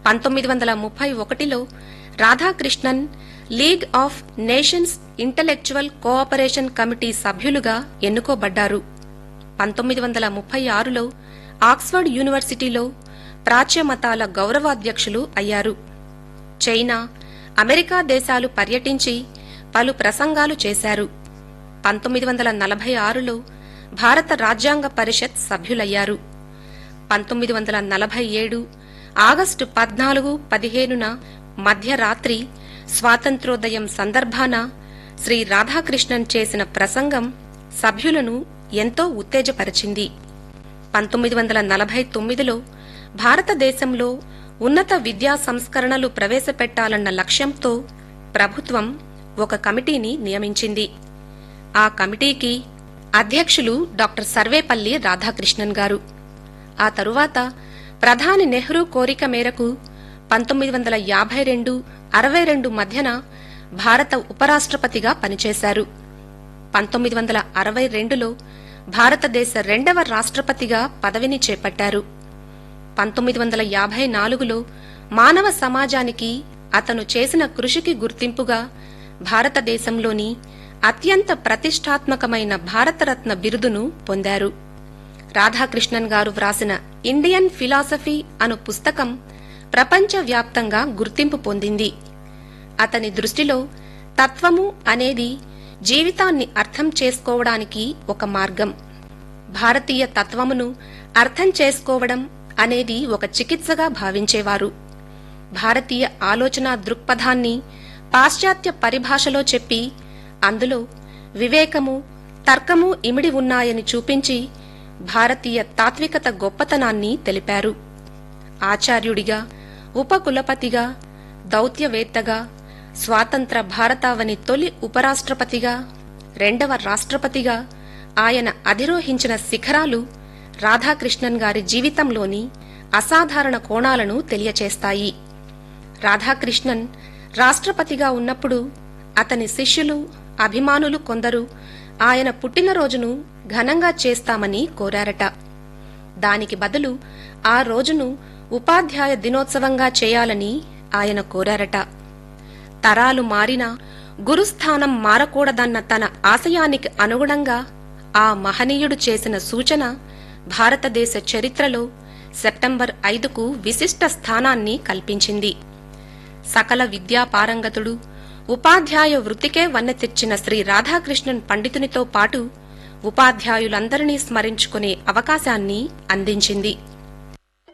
పంతొమ్మిది వందల ముప్పై ఒకటిలో Radhakrishnan league of nations intellectual cooperation committee సభ్యులుగా ఎన్నుకోబడ్డారు పంతొమ్మిది వందల ముప్పై ఆరులో ఆక్స్ఫర్డ్ యూనివర్సిటీలో ప్రాచ్య మతాల గౌరవాధ్యక్షులు అయ్యారు చైనా అమెరికా దేశాలు పర్యటించి పలు ప్రసంగాలు చేశారు పంతొమ్మిది వందల నలభై ఆరులో భారత రాజ్యాంగ పరిషత్ సభ్యులయ్యారు పంతొమ్మిది వందల నలభై ఏడు ఆగస్టు పద్నాలుగు పదిహేనున మధ్యరాత్రి స్వాతంత్రోదయం సందర్భాన శ్రీ రాధాకృష్ణన్ చేసిన ప్రసంగం సభ్యులను ఎంతో ఉత్తేజపరిచింది పంతొమ్మిది వందల నలభై తొమ్మిదిలో భారతదేశంలో ఉన్నత విద్యా సంస్కరణలు ప్రవేశపెట్టాలన్న లక్ష్యంతో ప్రభుత్వం ఒక కమిటీని నియమించింది ఆ కమిటీకి అధ్యక్షులు డాక్టర్ సర్వేపల్లి రాధాకృష్ణన్ గారు ఆ తరువాత ప్రధాని నెహ్రూ కోరిక మేరకు పంతొమ్మిది వందల యాభై రెండు అరవై రెండు మధ్యన భారత ఉపరాష్ట్రపతిగా పనిచేశారు పంతొమ్మిది వందల అరవై రెండులో భారతదేశ రెండవ రాష్ట్రపతిగా పదవిని చేపట్టారు పంతొమ్మిది వందల యాభై నాలుగులో మానవ సమాజానికి అతను చేసిన కృషికి గుర్తింపుగా భారతదేశంలోని అత్యంత ప్రతిష్టాత్మకమైన భారతరత్న బిరుదును పొందారు రాధాకృష్ణన్ గారు వ్రాసిన ఇండియన్ ఫిలాసఫీ అను పుస్తకం ప్రపంచవ్యాప్తంగా గుర్తింపు పొందింది అతని దృష్టిలో తత్వము అనేది జీవితాన్ని అర్థం చేసుకోవడానికి ఒక మార్గం భారతీయ తత్వమును అర్థం చేసుకోవడం అనేది ఒక చికిత్సగా భావించేవారు భారతీయ ఆలోచన దృక్పథాన్ని పాశ్చాత్య పరిభాషలో చెప్పి అందులో వివేకము తర్కము ఇమిడి ఉన్నాయని చూపించి భారతీయ తాత్వికత గొప్పతనాన్ని తెలిపారు ఆచార్యుడిగా ఉపకులపతిగా దౌత్యవేత్తగా స్వాతంత్ర భారతావని తొలి ఉపరాష్ట్రపతిగా రెండవ రాష్ట్రపతిగా ఆయన అధిరోహించిన శిఖరాలు రాధాకృష్ణన్ గారి జీవితంలోని అసాధారణ కోణాలను తెలియచేస్తాయి రాధాకృష్ణన్ రాష్ట్రపతిగా ఉన్నప్పుడు అతని శిష్యులు అభిమానులు కొందరు ఆయన పుట్టినరోజును ఘనంగా చేస్తామని కోరారట దానికి బదులు ఆ రోజును ఉపాధ్యాయ దినోత్సవంగా చేయాలని ఆయన కోరారట తరాలు మారినా గురుస్థానం మారకూడదన్న తన ఆశయానికి అనుగుణంగా ఆ మహనీయుడు చేసిన సూచన భారతదేశ చరిత్రలో సెప్టెంబర్ ఐదుకు విశిష్ట స్థానాన్ని కల్పించింది సకల విద్యా పారంగతుడు ఉపాధ్యాయ వృత్తికే వన్నె తెచ్చిన శ్రీ రాధాకృష్ణన్ పండితునితో పాటు ఉపాధ్యాయులందరినీ స్మరించుకునే అవకాశాన్ని అందించింది